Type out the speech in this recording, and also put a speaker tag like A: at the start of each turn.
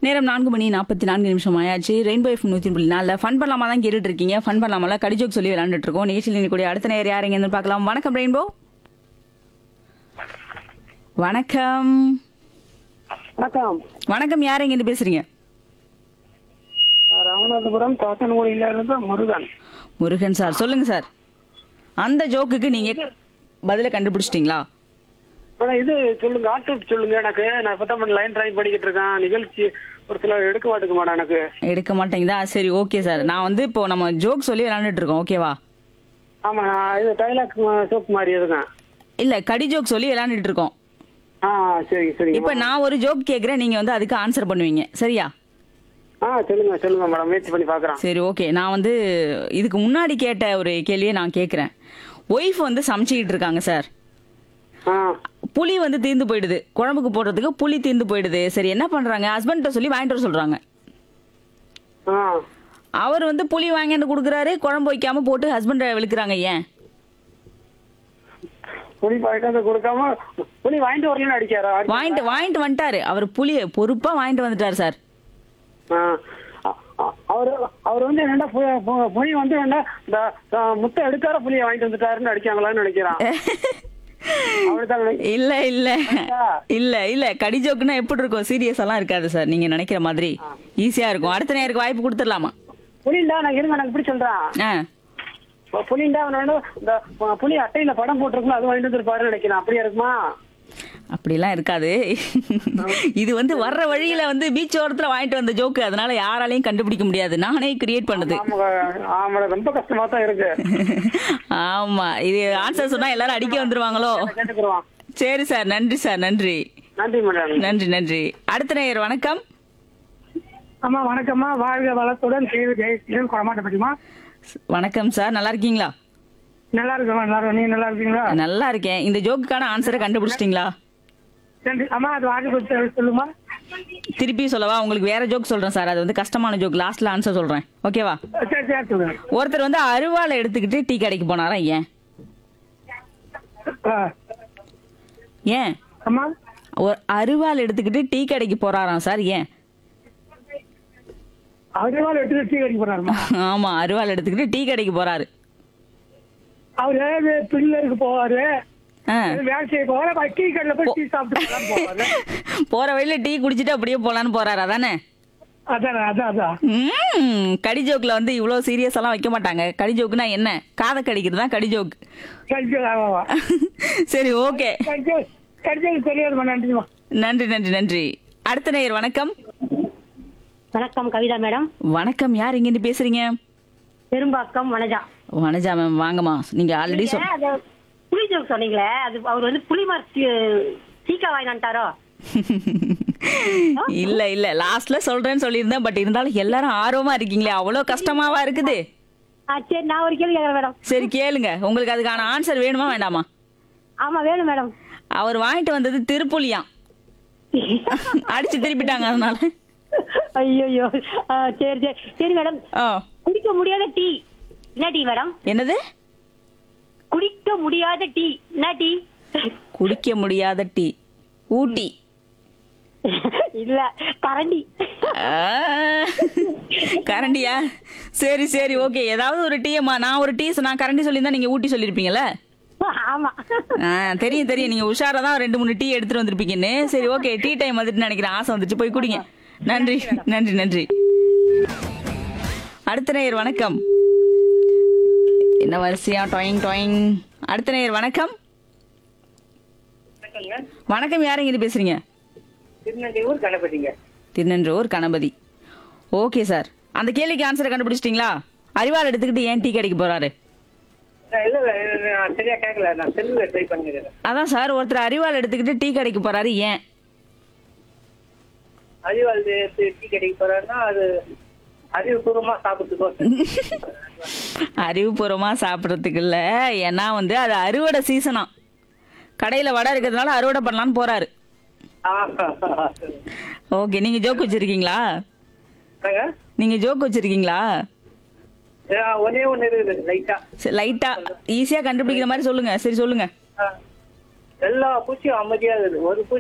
A: நேரம் நான்கு மணி நாற்பத்தி நான்கு நிமிஷம் ஆயாச்சு ரெயின்போ எஃப் நூற்றி புள்ளி நாலில் ஃபன் பண்ணலாமா தான் கேட்டுட்டு இருக்கீங்க ஃபன் பண்ணலாமல கடிஜோக் சொல்லி விளையாண்டுட்டு இருக்கோம் நிகழ்ச்சியில் இருக்கக்கூடிய அடுத்த நேரம் யார் எங்கேருந்து பார்க்கலாம் வணக்கம் ரெயின்போ வணக்கம்
B: வணக்கம்
A: வணக்கம் யார் எங்கேருந்து பேசுறீங்க
B: ராமநாதபுரம் தோட்டன்குடியில இருந்து முருகன்
A: முருகன் சார் சொல்லுங்க சார் அந்த ஜோக்குக்கு நீங்க பதில கண்டுபிடிச்சிட்டீங்களா
B: மேடம் இது சொல்லுங்க ஆட்டோ சொல்லுங்க எனக்கு நான் இப்பதான் லைன் டிரைவ் பண்ணிக்கிட்டு இருக்கேன் நிகழ்ச்சி ஒரு சில எடுக்க மாட்டுக்கு மேடம் எனக்கு
A: எடுக்க மாட்டேங்குதா சரி ஓகே சார் நான் வந்து இப்போ நம்ம ஜோக் சொல்லி விளையாண்டுட்டு இருக்கோம் ஓகேவா
B: ஆமா நான் இது டைலாக் சோப் மாதிரி எதுங்க
A: இல்ல கடி ஜோக் சொல்லி விளையாண்டுட்டு இருக்கோம்
B: ஆ சரிங்க சரிங்க
A: இப்போ நான் ஒரு ஜோக் கேக்குறேன் நீங்க வந்து அதுக்கு ஆன்சர் பண்ணுவீங்க சரியா
B: ஆ சொல்லுங்க சொல்லுங்க மேடம் முயற்சி பண்ணி பாக்குறேன்
A: சரி ஓகே நான் வந்து இதுக்கு முன்னாடி கேட்ட ஒரு கேள்வியை நான் கேட்குறேன் ஒய்ஃப் வந்து சமைச்சிக்கிட்டு இருக்காங்க சார்
B: ஆ
A: புளி வந்து தீர்ந்து போயிடுது குழம்புக்கு போடுறதுக்கு புளி தீர்ந்து போயிடுது சரி என்ன பண்றாங்க ஹஸ்பண்ட்ட சொல்லி வாங்கிட்டு வர சொல்றாங்க
B: ஆ
A: அவர் வந்து புளி வாங்கிட்டு கொடுக்குறாரு குழம்பு வைக்காம போட்டு ஹஸ்பண்டை விழுக்கிறாங்க ஏன்
B: புளி பாய்க்காத கொடுக்காம புளி வாங்கிட்டு வரலன்னு அடிக்காரா அடி-
A: வாங்கிட்டு வாங்கிட்டு வந்துட்டாரு அவர் புளியை பொறுப்பா வாங்கிட்டு வந்துட்டாரு சார்
B: ஆ. அ- அ- அவர் அவர் வந்து என்னடா பு- பு- புளி வந்து என்ன இந்த ஆ, முட்டை எடுக்கார புளியை வாங்கிட்டு வந்துட்டாருன்னு அடிக்காங்களான்னு நினைக்கிறான் அப்படித்தான் நினைக்கிறேன்
A: இல்ல இல்ல இல்ல இல்ல கடி ஜோக்குன்னா எப்படி இருக்கும் சீரியஸ் எல்லாம் இருக்காது சார் நீங்க நினைக்கிற மாதிரி ஈஸியா இருக்கும் அடுத்த நேருக்கு வாய்ப்பு கொடுத்துடலாமா
B: புலிண்டா நான் இருங்க எனக்கு இப்படி சொல்றேன்
A: ஆ
B: இப்ப புலிண்டா அவனோட இந்த ப- புலி அட்டையில படம் போட்டிருக்கோம் அது வாங்கிட்டு வந்துருப்பாருன்னு நினைக்கிறேன் அப்படியா இருக்குமா
A: அப்படிலாம் இருக்காது இது வந்து வர்ற வழியில வந்து பீச் ஓரத்துல வாங்கிட்டு வந்த ஜோக்கு அதனால யாராலையும் கண்டுபிடிக்க முடியாது நானே கிரியேட் பண்ணது
B: ஆமா ஆமா ரொம்ப கஷ்டமா தான் இருக்கு
A: ஆமா இது ஆன்சர் சொன்னா எல்லாரும் அடிக்க வந்துருவாங்களோ
B: கேட்டுக்கிறோம்
A: சரி சார் நன்றி சார் நன்றி
B: நன்றி மேடம்
A: நன்றி நன்றி அடுத்த நேயர் வணக்கம்
B: அம்மா வணக்கம்மா வாழ்க வளத்துடன் செய்து ஜெயசீலன் குளமாட்டப்பட்டிமா
A: வணக்கம் சார் நல்லா இருக்கீங்களா
B: நல்லா இருக்கமா நல்லா இருக்கும் நீங்க நல்லா இருக்கீங்களா
A: நல்லா இருக்கேன் இந்த ஜோக்குக்கான ஆன்சரை கண்டுபிடிச்சிட்டீங்களா
B: நன்றி அம்மா அது வாங்கி கொடுத்து சொல்லுமா
A: திருப்பி சொல்லவா உங்களுக்கு வேற ஜோக் சொல்றேன் சார் அது வந்து கஷ்டமான ஜோக் லாஸ்ட்ல ஆன்சர் சொல்றேன் ஓகேவா
B: சரி சரி சொல்லுங்க
A: ஒருத்தர் வந்து அருவாளை எடுத்துக்கிட்டு டீ கடைக்கு போனாரா ஏன்
B: ஆ.
A: ஏன்
B: அம்மா
A: ஒரு அருவாள் எடுத்துக்கிட்டு டீ கடைக்கு போறாராம் சார் ஏன்
B: அவரே எடுத்து டீ கடிக்க போறாருமா
A: ஆமா அருவாள் எடுத்துக்கிட்டு டீ கடைக்கு போறாரு
B: அவரு பிள்ளைக்கு போவாரு
A: ஆ.
B: வேலை செய்ய போவாரு டீ கடையில போய் டீ சாப்பிட்டு போலான்னு போவாரு
A: போற வழியில டீ குடிச்சிட்டு அப்படியே போலான்னு போறாரு அதானே
B: அதான் அதான் அதான்
A: ம், கடி ஜோக்ல வந்து இவ்வளவு சீரியஸ் எல்லாம் வைக்க மாட்டாங்க கடி ஜோக்குனா என்ன காதை கடிக்கிறது தான் கடி ஜோக்
B: கடிச்சு ஆமாவா
A: சரி ஓகே
B: கடிச்சு கடிச்சு தெரியாதுமா நன்றிமா
A: நன்றி நன்றி நன்றி அடுத்த நேயர் வணக்கம்
C: வணக்கம் கவிதா மேடம்
A: வணக்கம் யார் இங்க இருந்து பேசுறீங்க
C: பெரும்பாக்கம் வனஜா
A: வனஜா மேம் வாங்கம்மா நீங்க ஆல்ரெடி சொல்
C: நீங்க அது புளி ஜோக் சொன்னீங்களே அது அவர் வந்து புளி மரத்து சீக்கா வாங்கினான்ட்டாரோ
A: இல்ல இல்ல லாஸ்ட்ல சொல்றேன்னு சொல்லியிருந்தேன் பட் இருந்தாலும் எல்லாரும் ஆர்வமா இருக்கீங்களே அவ்வளவு கஷ்டமாவா இருக்குது
C: ஆ சரி நான் ஒரு கேள்வி கேட்கறேன் மேடம்
A: சரி கேளுங்க உங்களுக்கு அதுக்கான ஆன்சர் வேணுமா வேண்டாமா
C: ஆமா வேணும் மேடம்
A: அவர் வாங்கிட்டு வந்தது திருப்புலியாம் அடிச்சு திருப்பிட்டாங்க அதனால
C: ஐயோ சரி சரி சரி மேடம்
A: ஆ
C: குடிக்க முடியாத டீ என்ன டீ மேடம்
A: என்னது
C: குடிக்க முடியாத டீ என்ன டீ
A: குடிக்க முடியாத டீ ஊட்டி
C: இல்ல கரண்டி
A: ஆ, கரண்டியா சரி சரி ஓகே ஏதாவது ஒரு டீயம்மா நான் ஒரு டீ நான் கரண்டி சொல்லியிருந்தா நீங்க ஊட்டி சொல்லியிருப்பீங்கல்ல
C: ஆமா
A: ஆ தெரியும் தெரியும் நீங்க உஷாரா தான் ரெண்டு மூணு டீ எடுத்துட்டு வந்திருப்பீங்கன்னு சரி ஓகே டீ டைம் வந்துட்டு நினைக்கிறேன் ஆசை வந்துச்சு போய் குடிங்க நன்றி நன்றி நன்றி அடுத்த நேயர் வணக்கம் என்ன வரிசையா டொயிங் டொயிங் அடுத்த நேயர் வணக்கம் வணக்கம் யாருங்க இது பேசுறீங்க
B: திருநெல்வேலூர் கணபதிங்க
A: திருநன்றூர் கணபதி ஓகே சார் அந்த கேள்விக்கு ஆன்சரை கண்டுபிடிச்சிட்டிங்களா அறிவாள் எடுத்துக்கிட்டு ஏன் டீ கடைக்கு போறாரு
B: இல்ல இல்ல நான் சரியா கேட்கல நான் செல்லுல ட்ரை பண்ணிக்கிறேன்
A: அதான் சார் ஒருத்தர் அறிவாள் எடுத்துக்கிட்டு டீ கடைக்கு போறாரு ஏன்
B: அறிவாள் டீ கடைக்கு போறாருன்னா அது அறிவுபூர்வமா சாப்பிட்டுக்கோ
A: அறிவுபூர்வமா சாப்பிட்றதுக்கு இல்ல ஏன்னா வந்து அது அறுவடை சீசனா கடையில வடை இருக்கிறதுனால அறுவடை பண்ணலான்னு போறாரு ஓகே நீங்க ஜோக் வச்சிருக்கீங்களா நீங்க ஜோக் வச்சிருக்கீங்களா
B: ஒரே ஒண்ணு இருக்குது லைட்டா
A: சரி, லைட்டா ஈஸியா கண்டுபிடிக்கிற மாதிரி சொல்லுங்க சரி சொல்லுங்க
B: எல்லா பூச்சியும் அமைதியா இருக்குது ஒரு பூச்சி